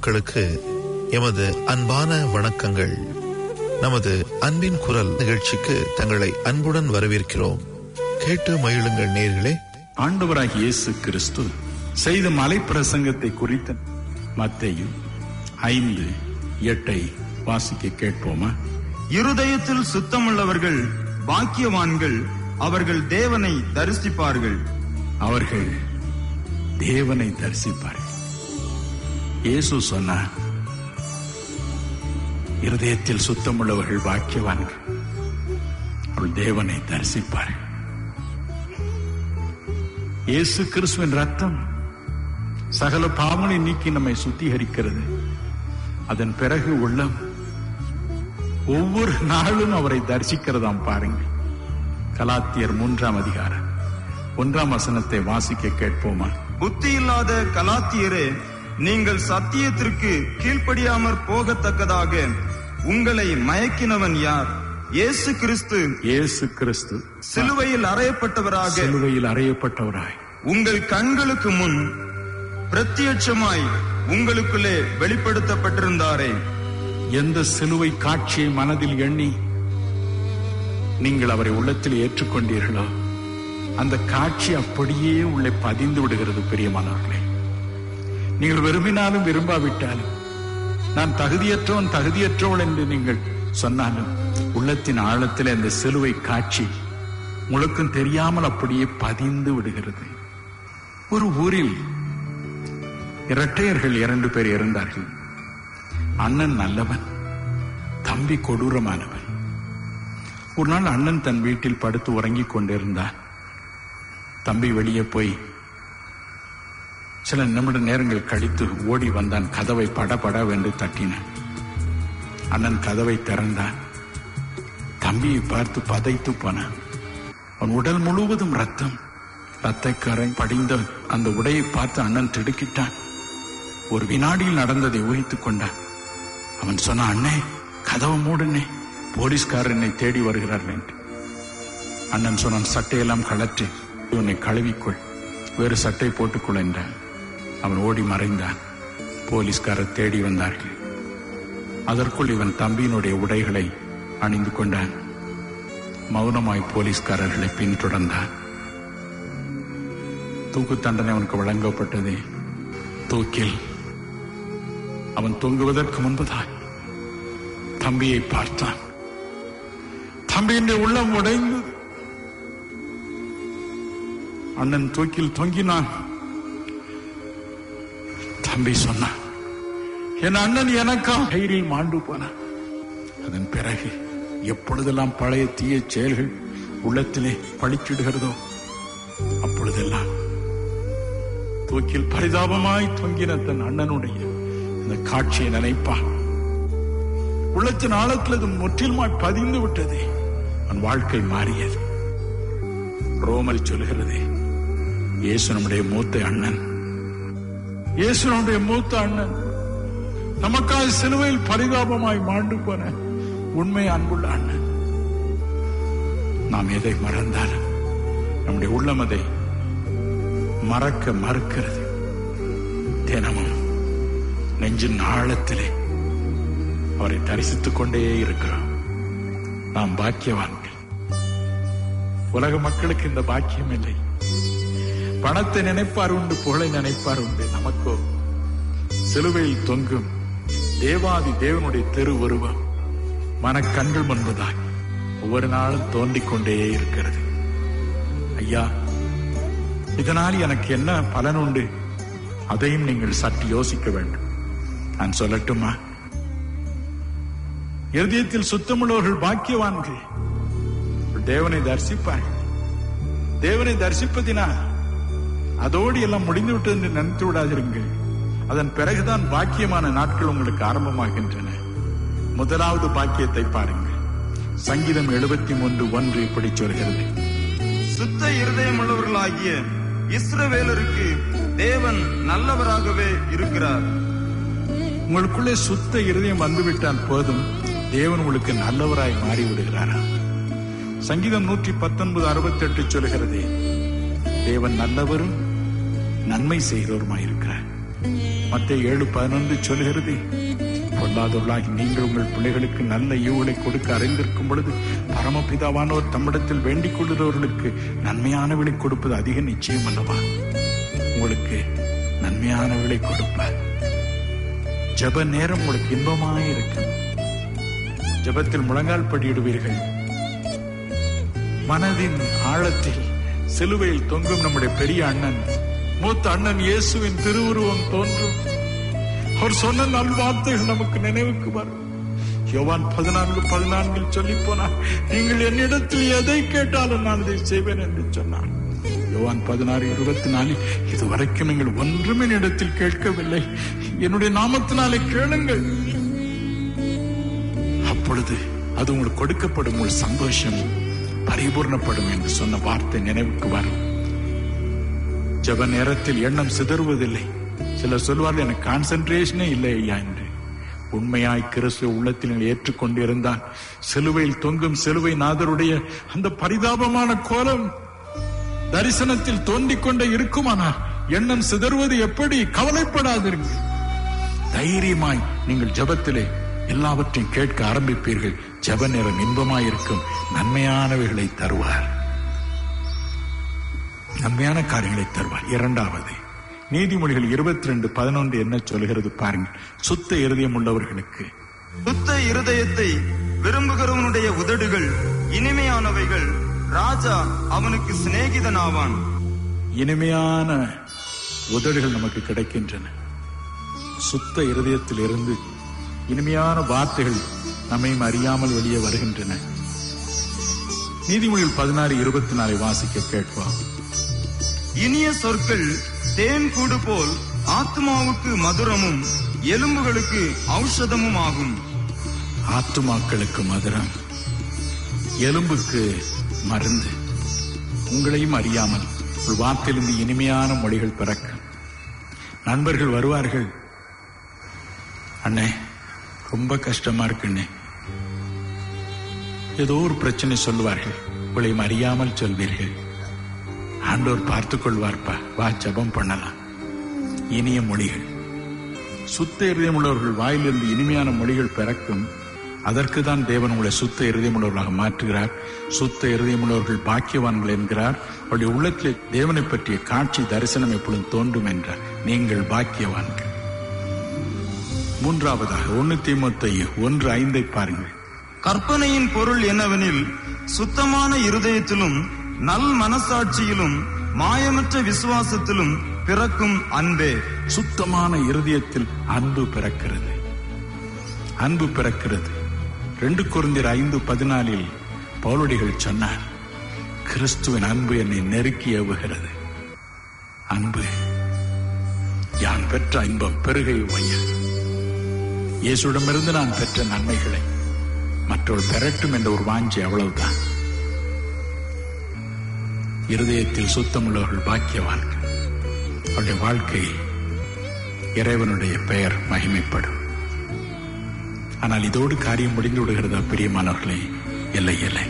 மக்களுக்கு எமது அன்பான வணக்கங்கள் நமது அன்பின் குரல் நிகழ்ச்சிக்கு தங்களை அன்புடன் வரவேற்கிறோம் கேட்டு மகிழுங்கள் நேர்களே ஆண்டவராகிய இயேசு கிறிஸ்து செய்த மலை பிரசங்கத்தை குறித்த மத்தேயு ஐந்து எட்டை வாசிக்க கேட்போமா இருதயத்தில் சுத்தமுள்ளவர்கள் பாக்கியவான்கள் அவர்கள் தேவனை தரிசிப்பார்கள் அவர்கள் தேவனை தரிசிப்பார்கள் இயேசு சொன்னார் இருதயத்தில் சுத்தமுள்ளவர்கள் பாக்கியவான்கள் அவர்கள் தேவனை தரிசிப்பார்கள் இயேசு கிறிஸ்துவின் ரத்தம் சகல பாவங்களை நீக்கி நம்மை சுத்திகரிக்கிறது அதன் பிறகு உள்ளம் ஒவ்வொரு நாளும் அவரை தரிசிக்கிறதாம் பாருங்க கலாத்தியர் மூன்றாம் அதிகாரம் ஒன்றாம் வசனத்தை வாசிக்க கேட்போமா புத்தி இல்லாத கலாத்தியரே நீங்கள் சத்தியத்திற்கு கீழ்ப்படியாமற் போகத்தக்கதாக உங்களை மயக்கினவன் யார் இயேசு கிறிஸ்து இயேசு கிறிஸ்து சிலுவையில் அறையப்பட்டவராக சிலுவையில் அறையப்பட்டவராய் உங்கள் கண்களுக்கு முன் பிரத்யட்சமாய் உங்களுக்குள்ளே வெளிப்படுத்தப்பட்டிருந்தாரே எந்த சிலுவை காட்சியை மனதில் எண்ணி நீங்கள் அவரை உள்ளத்தில் ஏற்றுக்கொண்டீர்களோ அந்த காட்சி அப்படியே உள்ளே பதிந்து விடுகிறது பிரியமானவர்களே நீங்கள் விரும்பினாலும் விரும்பாவிட்டாலும் நான் தகுதியற்றவன் தகுதியற்றவள் என்று நீங்கள் சொன்னாலும் உள்ளத்தின் ஆழத்தில் அந்த சிலுவை காட்சி உங்களுக்கும் தெரியாமல் அப்படியே பதிந்து விடுகிறது ஒரு ஊரில் இரட்டையர்கள் இரண்டு பேர் இருந்தார்கள் அண்ணன் நல்லவன் தம்பி கொடூரமானவன் ஒரு நாள் அண்ணன் தன் வீட்டில் படுத்து உறங்கிக் கொண்டிருந்தான் தம்பி வெளியே போய் சில நிமிட நேரங்கள் கழித்து ஓடி வந்தான் கதவை படபடவென்று தட்டினான் அண்ணன் கதவை திறந்தான் தம்பியை பார்த்து பதைத்து போனான் அவன் உடல் முழுவதும் ரத்தம் ரத்தக்கரை படிந்த அந்த உடையை பார்த்து அண்ணன் திடுக்கிட்டான் ஒரு வினாடியில் நடந்ததை ஊகித்துக் கொண்டான் அவன் சொன்னான் அண்ணே கதவை மூடுனே போலீஸ்காரர் என்னை தேடி வருகிறார்கள் என்று அண்ணன் சொன்னான் சட்டையெல்லாம் கழற்றி உன்னை கழுவிக்கொள் வேறு சட்டை போட்டுக்கொள் என்றான் அவன் ஓடி மறைந்தான் போலீஸ்காரர் தேடி வந்தார்கள் அதற்குள் இவன் தம்பியினுடைய உடைகளை அணிந்து கொண்டான் மௌனமாய் போலீஸ்காரர்களை பின்தொடர்ந்தான் தூக்கு தண்டனை அவனுக்கு வழங்கப்பட்டது தூக்கில் அவன் தொங்குவதற்கு முன்பதாய் தம்பியை பார்த்தான் தம்பியின் உள்ளம் உடைந்தது அண்ணன் தூக்கில் தொங்கினான் தம்பி சொன்னான் என் அண்ணன் எனக்கா கயிறில் மாண்டு போனான் அதன் பிறகு எப்பொழுதெல்லாம் பழைய தீய செயல்கள் உள்ளத்திலே பழிச்சிடுகிறதோ அப்பொழுதெல்லாம் தூக்கில் பரிதாபமாய் தொங்கின தன் அண்ணனுடைய இந்த காட்சியை நினைப்பான் உள்ளத்தின் ஆழத்தில் அது முற்றிலுமாய் பதிந்து விட்டது அவன் வாழ்க்கை மாறியது ரோமல் சொல்கிறது இயேசு நம்முடைய மூத்த அண்ணன் இயேசு நம்முடைய மூத்த அண்ணன் நமக்காக சிலுவையில் பரிதாபமாய் மாண்டு போன உண்மை அன்புள்ள அண்ணன் நாம் எதை மறந்தாலும் நம்முடைய உள்ளம் அதை மறக்க மறுக்கிறது தினமும் நெஞ்சின் ஆழத்திலே அவரை தரிசித்துக் கொண்டே இருக்கிறோம் நாம் பாக்கியவான்கள் உலக மக்களுக்கு இந்த பாக்கியம் இல்லை பணத்தை நினைப்பார் உண்டு புகழை நினைப்பார் உண்டு நமக்கோ சிலுவையில் தொங்கும் தேவாதி தேவனுடைய தெரு உருவம் மனக்கண்கள் முன்பதாய் ஒவ்வொரு நாளும் தோன்றிக் கொண்டே இருக்கிறது ஐயா இதனால் எனக்கு என்ன பலன் உண்டு அதையும் நீங்கள் சற்று யோசிக்க வேண்டும் நான் சொல்லட்டுமா இருதயத்தில் சுத்தமுள்ளவர்கள் பாக்கியவான்கள் தேவனை தரிசிப்பார்கள் தேவனை தரிசிப்பதினால் அதோடு எல்லாம் முடிந்து விட்டது என்று நினைத்து விடாதிருங்கள் அதன் பிறகுதான் பாக்கியமான நாட்கள் உங்களுக்கு ஆரம்பமாகின்றன முதலாவது பாக்கியத்தை பாருங்கள் சங்கீதம் எழுபத்தி மூன்று ஒன்று இப்படி சொல்கிறது சுத்த இருதயமுள்ளவர்களாகிய இஸ்ரவேலருக்கு தேவன் நல்லவராகவே இருக்கிறார் உங்களுக்குள்ளே சுத்த இருதயம் வந்துவிட்டால் போதும் தேவன் உங்களுக்கு நல்லவராய் மாறி விடுகிறாரா சங்கீதம் நூற்றி பத்தொன்பது அறுபத்தி எட்டு சொல்கிறது தேவன் நல்லவரும் நன்மை செய்கிறவருமாய் இருக்கிறார் மத்திய ஏழு பதினொன்று சொல்கிறது பொல்லாதவர்களாகி நீங்கள் உங்கள் பிள்ளைகளுக்கு நல்ல ஈவுகளை கொடுக்க அறிந்திருக்கும் பொழுது பரமபிதாவானோர் தம்மிடத்தில் வேண்டிக் கொள்ளுகிறவர்களுக்கு நன்மையானவளை கொடுப்பது அதிக நிச்சயம் அல்லவா உங்களுக்கு நன்மையானவளை கொடுப்பார் ஜப நேரம் உங்களுக்கு இன்பமாய் இருக்கும் ஜபத்தில் முழங்கால் படியிடுவீர்கள் மனதின் ஆழத்தில் சிலுவையில் தொங்கும் நம்முடைய பெரிய அண்ணன் மூத்த அண்ணன் இயேசுவின் திருவுருவம் தோன்றும் அவர் சொன்ன நல்வார்த்தைகள் நமக்கு நினைவுக்கு வரும் யோவான் பதினான்கு பதினான்கில் சொல்லி போனார் நீங்கள் என்னிடத்தில் எதை கேட்டாலும் நான் இதை செய்வேன் என்று சொன்னார் யோவான் பதினாறு இருபத்தி நாலில் இதுவரைக்கும் நீங்கள் ஒன்றும் என்னிடத்தில் கேட்கவில்லை என்னுடைய நாமத்தினாலே கேளுங்கள் அப்பொழுது அது உங்களுக்கு கொடுக்கப்படும் ஒரு சந்தோஷம் பரிபூர்ணப்படும் என்று சொன்ன வார்த்தை நினைவுக்கு வரும் ஜப நேரத்தில் எண்ணம் சிதறுவதில்லை சிலர் சொல்வார்கள் எனக்கு கான்சென்ட்ரேஷனே இல்லை ஐயா என்று உண்மையாய் கிறிஸ்துவ உள்ளத்தில் நீங்கள் ஏற்றுக்கொண்டு இருந்தால் சிலுவையில் தொங்கும் சிலுவை நாதருடைய அந்த பரிதாபமான கோலம் தரிசனத்தில் தோண்டிக் கொண்டே இருக்குமானால் எண்ணம் சிதறுவது எப்படி கவலைப்படாதீர்கள் தைரியமாய் நீங்கள் ஜபத்திலே எல்லாவற்றையும் கேட்க ஆரம்பிப்பீர்கள் ஜப நேரம் இன்பமாயிருக்கும் நன்மையானவைகளை தருவார் நன்மையான காரியங்களை தருவார் இரண்டாவது நீதிமொழிகள் இருபத்தி ரெண்டு பதினொன்று என்ன சொல்கிறது பாருங்கள் சுத்த இருதயம் உள்ளவர்களுக்கு சுத்த இருதயத்தை விரும்புகிறவனுடைய உதடுகள் இனிமையானவைகள் ராஜா அவனுக்கு சிநேகிதனாவான் இனிமையான உதடுகள் நமக்கு கிடைக்கின்றன சுத்த இருதயத்தில் இருந்து இனிமையான வார்த்தைகள் நம்மையும் அறியாமல் வெளியே வருகின்றன நீதிமொழிகள் பதினாறு இருபத்தி நாலை வாசிக்க கேட்போம் இனிய சொற்கள் தேன் கூடு போல் ஆத்மாவுக்கு மதுரமும் எலும்புகளுக்கு ஔஷதமும் ஆகும் ஆத்துமாக்களுக்கு மதுரம் எலும்புக்கு மருந்து உங்களையும் அறியாமல் ஒரு வார்த்தையிலிருந்து இனிமையான மொழிகள் பிறக்கும் நண்பர்கள் வருவார்கள் அண்ணே ரொம்ப கஷ்டமா இருக்குண்ணே ஏதோ ஒரு பிரச்சனை சொல்லுவார்கள் உங்களையும் அறியாமல் சொல்வீர்கள் ஆண்டோர் பார்த்துக் கொள்வார்ப்பா வா ஜபம் பண்ணலாம் இனிய மொழிகள் சுத்த இருதயம் உள்ளவர்கள் வாயிலிருந்து இனிமையான மொழிகள் பிறக்கும் அதற்கு தான் தேவன் உங்களை சுத்த இருதயமுள்ளவர்களாக மாற்றுகிறார் சுத்த இருதயமுள்ளவர்கள் பாக்கியவான்கள் என்கிறார் அவருடைய உள்ளத்திலே தேவனை பற்றிய காட்சி தரிசனம் எப்பொழுதும் தோன்றும் என்றார் நீங்கள் பாக்கியவான்கள் மூன்றாவதாக ஒன்னு தீமத்தையு ஒன்று ஐந்தை பாருங்கள் கற்பனையின் பொருள் என்னவெனில் சுத்தமான இருதயத்திலும் நல் மனசாட்சியிலும் மாயமற்ற விசுவாசத்திலும் பிறக்கும் அன்பே சுத்தமான இருதயத்தில் அன்பு பிறக்கிறது அன்பு பிறக்கிறது ரெண்டு குருந்தியர் ஐந்து பதினாலில் பவுலடிகள் சொன்னார் கிறிஸ்துவின் அன்பு என்னை நெருக்கி ஏவுகிறது அன்பு யான் பெற்ற இன்பம் பெருகை வையல் இயேசுடமிருந்து நான் பெற்ற நன்மைகளை மற்றவர் பெறட்டும் என்ற ஒரு வாஞ்சி அவ்வளவுதான் இருதயத்தில் சுத்தமுள்ளவர்கள் பாக்கியவான்கள் அவருடைய வாழ்க்கை இறைவனுடைய பெயர் மகிமைப்படும் ஆனால் இதோடு காரியம் முடிந்து விடுகிறதா பிரியமானவர்களே இல்லை இல்லை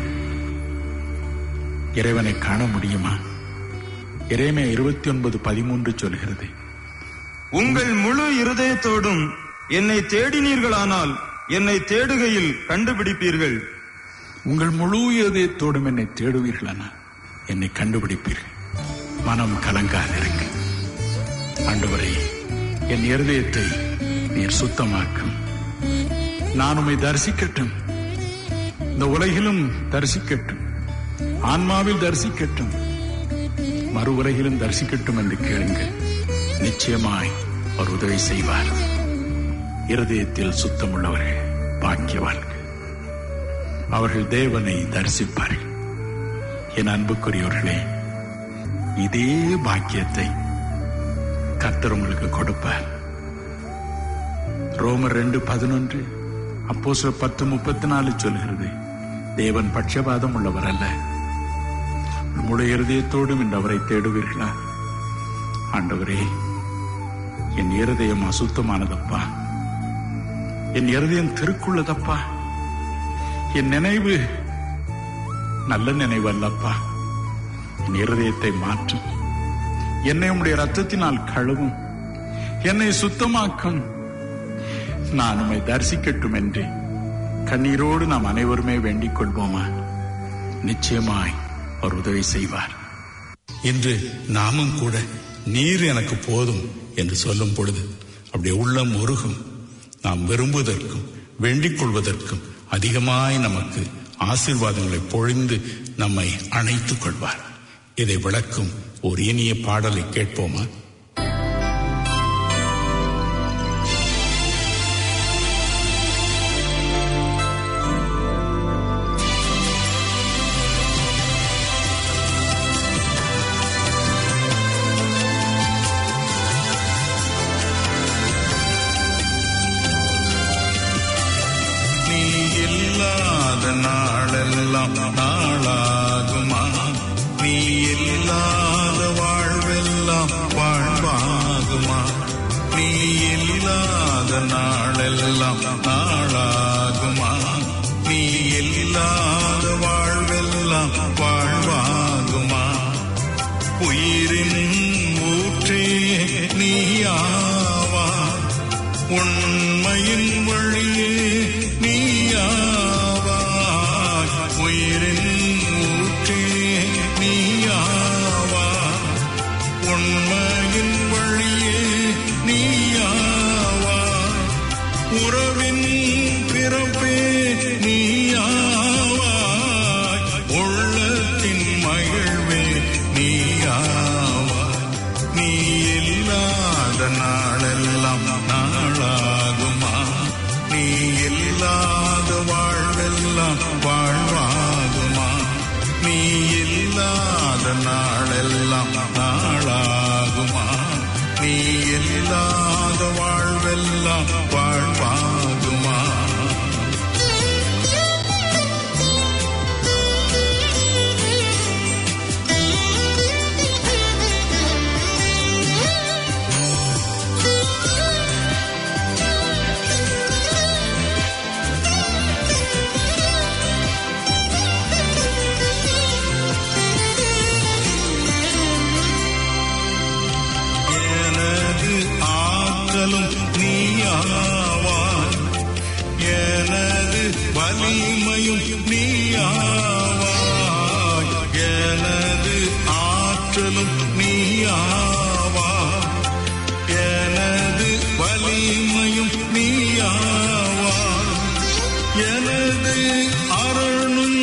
இறைவனை காண முடியுமா இறைமே இருபத்தி ஒன்பது பதிமூன்று சொல்கிறது உங்கள் முழு இருதயத்தோடும் என்னை தேடினீர்களானால் என்னை தேடுகையில் கண்டுபிடிப்பீர்கள் உங்கள் முழு இதயத்தோடும் என்னை தேடுவீர்களானால் என்னை கண்டுபிடிப்பீர்கள் மனம் கலங்காதிருங்க ஆண்டவரே என் இருதயத்தை நீர் சுத்தமாக்கும் நான் உம்மை தரிசிக்கட்டும் இந்த உலகிலும் தரிசிக்கட்டும் ஆன்மாவில் தரிசிக்கட்டும் மறு உலகிலும் தரிசிக்கட்டும் என்று கேளுங்கள் நிச்சயமாய் அவர் உதவி செய்வார் இருதயத்தில் சுத்தமுள்ளவர்கள் பாக்கியவான்கள் அவர்கள் தேவனை தரிசிப்பார்கள் என் அன்புக்குரியவர்களே இதே பாக்கியத்தை கர்த்தர் உங்களுக்கு கொடுப்பார் ரோமர் ரெண்டு பதினொன்று அப்போ பத்து முப்பத்தி நாலு சொல்கிறது தேவன் பட்சபாதம் உள்ளவர் அல்ல முழு இருதயத்தோடும் இன்று அவரை தேடுவீர்களா ஆண்டவரே என் இருதயம் அசுத்தமானதப்பா என் இருதயம் திருக்குள்ளதப்பா என் நினைவு நல்ல நினைவு அல்லப்பா என் இருதயத்தை மாற்றும் என்னை உம்முடைய ரத்தத்தினால் கழுவும் என்னை சுத்தமாக்கும் நான் உம்மை தரிசிக்கட்டும் என்று கண்ணீரோடு நாம் அனைவருமே வேண்டிக் கொள்வோமா நிச்சயமாய் அவர் உதவி செய்வார் இன்று நாமும் கூட நீர் எனக்கு போதும் என்று சொல்லும் பொழுது அப்படியே உள்ளம் உருகும் நாம் விரும்புவதற்கும் வேண்டிக் கொள்வதற்கும் அதிகமாய் நமக்கு ஆசீர்வாதங்களை பொழிந்து நம்மை அணைத்துக் கொள்வார் இதை விளக்கும் ஒரு இனிய பாடலை கேட்போமா நீ இல்லாத நாளெல்லாம் நாளாகுமா நீ இல்லாத வாழ்வெல்லாம் வாழ்வாகுமா நீ இல்லாத நாளெல்லாம் நாளாகுமா நீ இல்லாத வாழ்வெல்லாம் வாழ்வாகுமா உயிரின் ஊற்றே நீயாவா உண்மையின் வழியே நீயாவாய் உயிரின் ஊற்றே நீயாவா உண்மையின் வழியே நீயாவா உறவின் பிறப்பே நீயாவாய் உள்ளத்தின் மகிழ்வே நீயாவாய் நீ இல்லாத நாளெல்லாம் நாளாகுமா நீ இல்லாத வாழ்வெல்லாம் வாழ்வாகுமா நீ இல்லாத நாளெல்லாம் நாளாகுமா நீ இல்லாத வாழ்வெல்லாம் வாழ்வாகுமா எனது ஆற்றலும் நீயாவாய் எனது வலிமையும் நீயாவாய் எனது ஆற்றலும் நீயாவாய் எனது வலிமையும் நீயாவாய் எனது அருளும்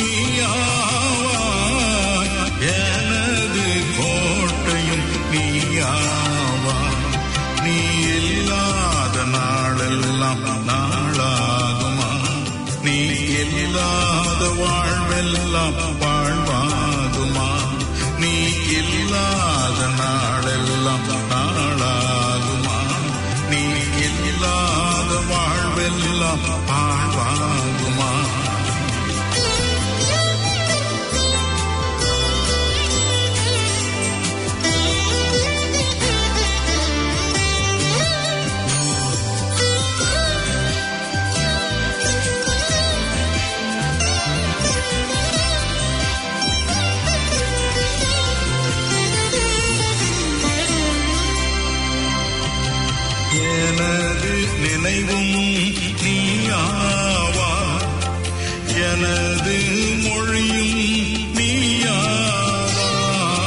நீயாவாய் எனது கோட்டையும் நீயாவாய் நீ இல்லாத நாளெல்லாம் நாளாகுமா நீ இல்லாத வாழ்வெல்லாம் வாழ்வாகுமா நீ இல்லாத நாளெல்லாம் நாளாகுமா நீ இல்லாத வாழ்வெல்லாம் வாழ்வாகுமா எனது நினைவும் நீயாவா எனது மொழியும் நீயாவா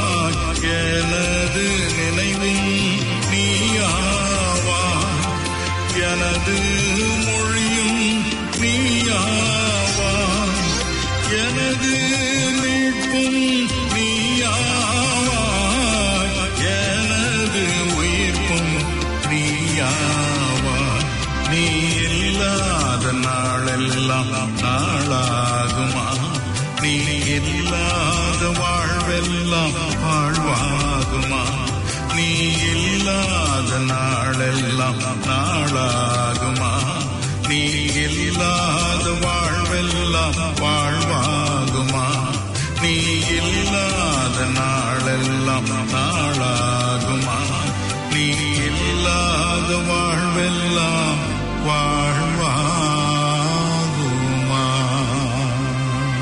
எனது நினைவும் நீயாவா எனது மொழியும் நீயாவா எனது மீட்பும் நீயாவா எனது உயிர்ப்பும் நீயாவா நீ இல்லாத நாளெல்லாம் நாளாகுமா நீ இல்லாத வாழ்வெல்லாம் வாழ்வாகுமா நீ இல்லாத நாளெல்லாம் நாளாகுமா நீ இல்லாத வாழ்வெல்லாம் வாழ்வாகுமா நீ இல்லாத நாளெல்லாம் நாளாகுமா நீ இல்லாத வாழ்வெல்லாம் வாழ்வாகுமா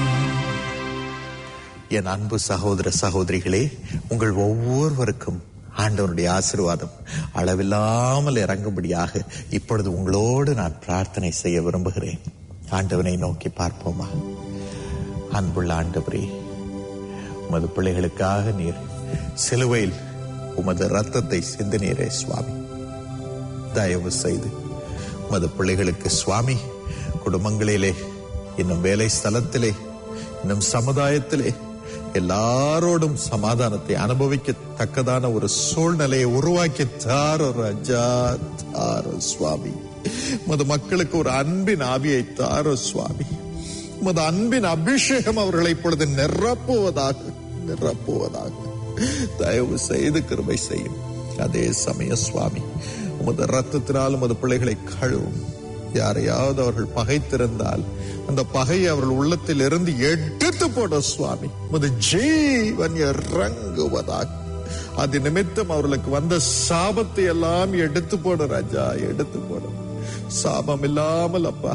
என் அன்பு சகோதர சகோதரிகளே உங்கள் ஒவ்வொருவருக்கும் ஆண்டவனுடைய ஆசீர்வாதம் அளவில்லாமல் இறங்கும்படியாக இப்பொழுது உங்களோடு நான் பிரார்த்தனை செய்ய விரும்புகிறேன் ஆண்டவனை நோக்கி பார்ப்போமா அன்புள்ள ஆண்டவரே உமது பிள்ளைகளுக்காக நீர் சிலுவையில் உமது ரத்தத்தை சிந்தினீரே சுவாமி தயவு செய்து உமது பிள்ளைகளுக்கு சுவாமி குடும்பங்களிலே இன்னும் வேலை ஸ்தலத்திலே இன்னும் சமுதாயத்திலே எல்லாரோடும் சமாதானத்தை அனுபவிக்கத்தக்கதான ஒரு சூழ்நிலையை உருவாக்கி தார ராஜா தார சுவாமி உமது மக்களுக்கு ஒரு அன்பின் ஆவியை தார சுவாமி உமது அன்பின் அபிஷேகம் அவர்களை இப்பொழுது நிரப்புவதாக நிரப்புவதாக தயவு செய்து கிருபை செய்யும் அதே சமய சுவாமி உமது ரத்தத்தினால் உமது பிள்ளைகளை கழுவும் யாரையாவது அவர்கள் பகைத்திருந்தால் அந்த பகையை அவர்கள் உள்ளத்தில் இருந்து எடுத்து போட சுவாமி உமது ஜீவன் இறங்குவதாக அது நிமித்தம் அவர்களுக்கு வந்த சாபத்தை எல்லாம் எடுத்து போட ராஜா எடுத்து போட சாபம் இல்லாமல் அப்பா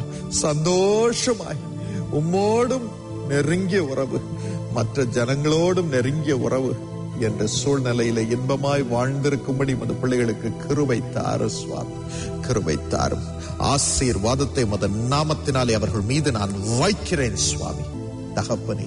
சந்தோஷமாய் உம்மோடும் நெருங்கிய உறவு மற்ற ஜனங்களோடும் நெருங்கிய உறவு என்ற சூழ்நிலையில இன்பமாய் வாழ்ந்திருக்கும்படி மது பிள்ளைகளுக்கு கிருபை தாரு சுவாமி கிருபை தாரும் ஆசீர்வாதத்தை மத நாமத்தினாலே அவர்கள் மீது நான் வைக்கிறேன் சுவாமி தகப்பனே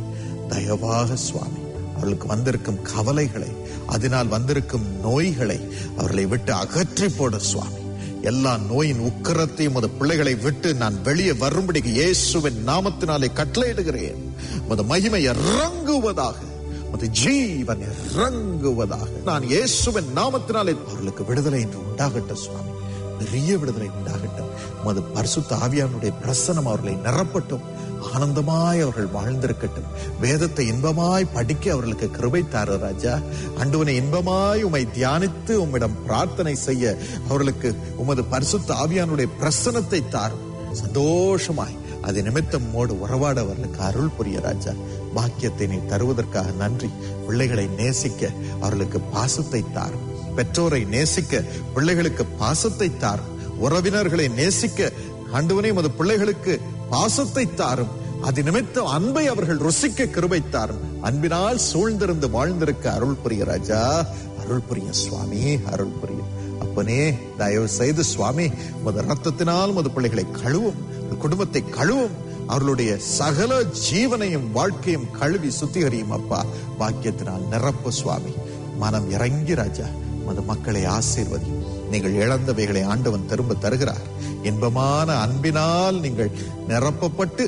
தயவாக சுவாமி அவர்களுக்கு வந்திருக்கும் கவலைகளை அதனால் வந்திருக்கும் நோய்களை அவர்களை விட்டு அகற்றி போட சுவாமி எல்லா நோயின் உக்கரத்தையும் மது பிள்ளைகளை விட்டு நான் வெளியே வரும்படிக்கு இயேசுவின் நாமத்தினாலே கட்டளையிடுகிறேன் மது மகிமை இறங்குவதாக மது ஜீவன் இறங்குவதாக நான் இயேசுவின் நாமத்தினாலே அவர்களுக்கு விடுதலை என்று உண்டாகட்டும் சுவாமி பெரிய விடுதலை உண்டாகட்டும் மது பரிசுத்த ஆவியானுடைய பிரசனம் அவர்களை நிரப்பட்டும் ஆனந்தமாய் அவர்கள் வாழ்ந்திருக்கட்டும் வேதத்தை இன்பமாய் படிக்க அவர்களுக்கு கிருபை தாரு ராஜா அண்டுவனை இன்பமாய் உமை தியானித்து உம்மிடம் பிரார்த்தனை செய்ய அவர்களுக்கு உமது பரிசுத்த ஆவியானுடைய பிரசனத்தை தாரும் சந்தோஷமாய் அது நிமித்தம் மோடு உறவாட அவர்களுக்கு அருள் புரிய ராஜா பாக்கியத்தை நீ தருவதற்காக நன்றி பிள்ளைகளை நேசிக்க அவர்களுக்கு பாசத்தை தாரும் பெற்றோரை நேசிக்க பிள்ளைகளுக்கு பாசத்தை தாரும் உறவினர்களை நேசிக்க ஆண்டவனே உமது பிள்ளைகளுக்கு பாசத்தை தாரும் அது நிமித்தம் அன்பை அவர்கள் ருசிக்க கிருபை தாரும் அன்பினால் சூழ்ந்திருந்து வாழ்ந்திருக்க அருள் புரிய ராஜா அருள் புரிய சுவாமி அருள் புரியும் அப்பனே தயவு செய்து சுவாமி உமது ரத்தத்தினால் உமது பிள்ளைகளை கழுவும் குடும்பத்தை கழுவும் அவர்களுடைய சகல ஜீவனையும் வாழ்க்கையும் கழுவி சுத்திகரியும் அப்பா வாக்கியத்தினால் நிரப்பு சுவாமி மனம் இறங்கி ராஜா உமது மக்களை ஆசீர்வதியும் நீங்கள் இழந்தவைகளை ஆண்டவன் திரும்ப தருகிறார் இன்பமான அன்பினால் நீங்கள் நிரப்பப்பட்டு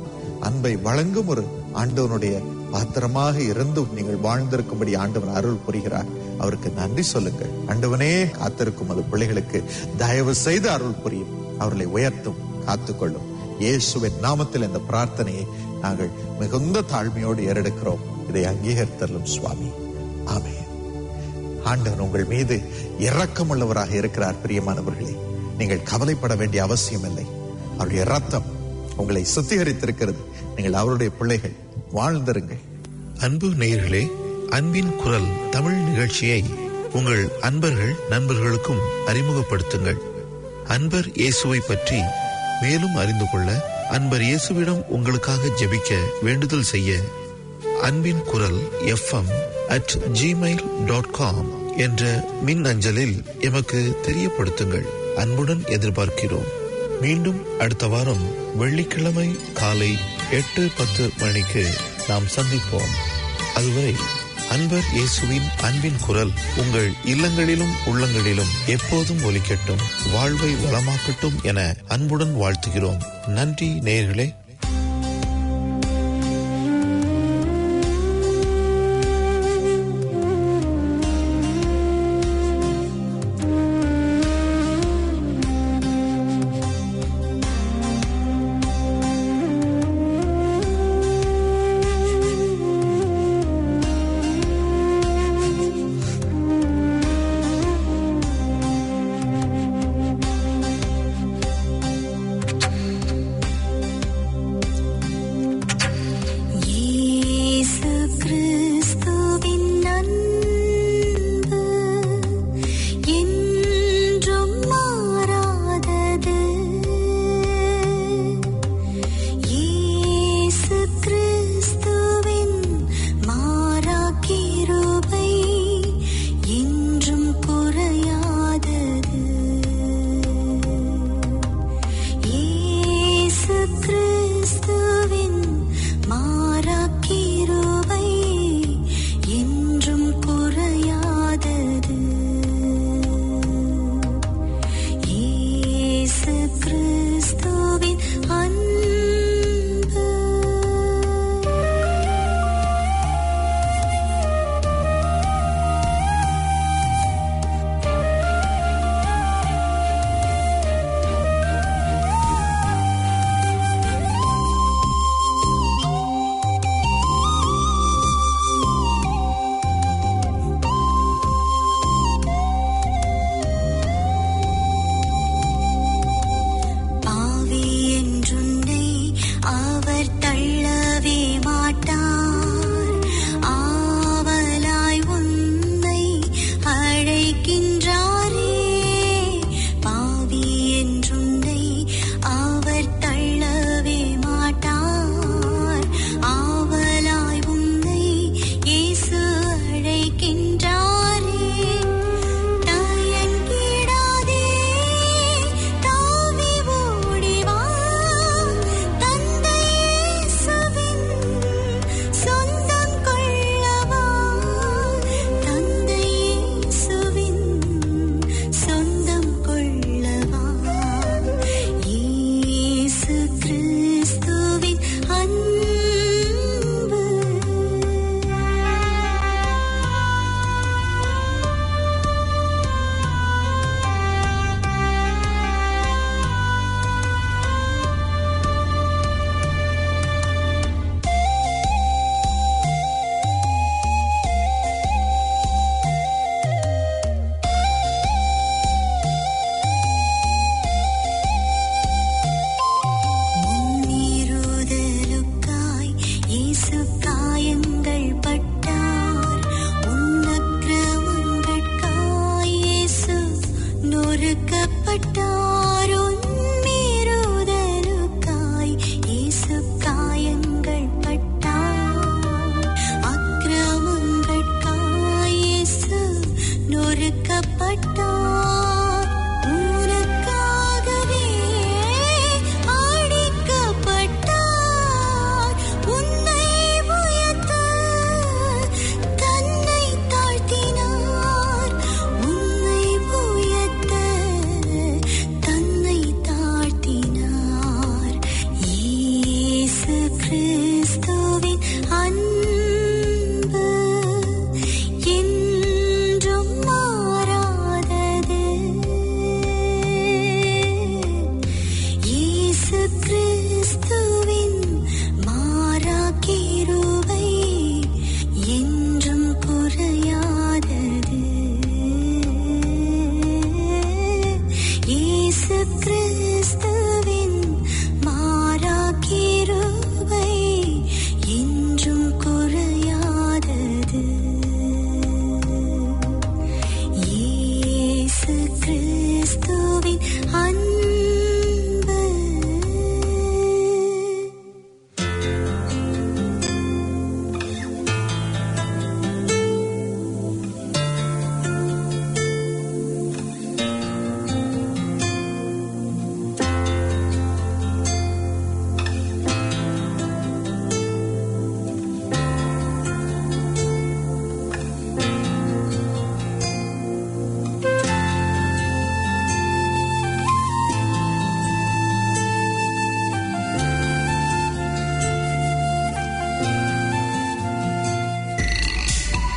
அன்பை வழங்கும் ஒரு ஆண்டவனுடைய பாத்திரமாக இருந்து நீங்கள் வாழ்ந்திருக்கும்படி ஆண்டவன் அருள் புரிகிறார் அவருக்கு நன்றி சொல்லுங்கள் ஆண்டவனே காத்திருக்கும் அது பிள்ளைகளுக்கு தயவு செய்து அருள் புரியும் அவர்களை உயர்த்தும் காத்துக்கொள்ளும் இயேசுவின் நாமத்தில் இந்த பிரார்த்தனையை நாங்கள் மிகுந்த தாழ்மையோடு ஏறெடுக்கிறோம் இதை அங்கீகரித்தல்லும் சுவாமி ஆமே ஆண்டவன் உங்கள் மீது இரக்கமுள்ளவராக இருக்கிறார் பிரியமானவர்களே நீங்கள் கவலைப்பட வேண்டிய அவசியம் இல்லை அவருடைய ரத்தம் உங்களை சுத்திகரித்திருக்கிறது நீங்கள் அவருடைய பிள்ளைகள் வாழ்ந்திருங்கள் அன்பு நேயர்களே அன்பின் குரல் தமிழ் நிகழ்ச்சியை உங்கள் அன்பர்கள் நண்பர்களுக்கும் அறிமுகப்படுத்துங்கள் அன்பர் இயேசுவை பற்றி மேலும் அறிந்து கொள்ள அன்பர் இயேசுவிடம் உங்களுக்காக ஜெபிக்க வேண்டுதல் செய்ய அன்பின் குரல் FM at Gmail dot com என்ற மின் அஞ்சலில் எமக்கு தெரியப்படுத்துங்கள் அன்புடன் எதிர்பார்க்கிறோம் மீண்டும் அடுத்த வாரம் வெள்ளிக்கிழமை காலை எட்டு பத்து மணிக்கு நாம் சந்திப்போம் அதுவரை அன்பர் இயேசுவின் அன்பின் குரல் உங்கள் இல்லங்களிலும் உள்ளங்களிலும் எப்போதும் ஒலிக்கட்டும் வாழ்வை வளமாக்கட்டும் என அன்புடன் வாழ்த்துகிறோம் நன்றி நேயர்களே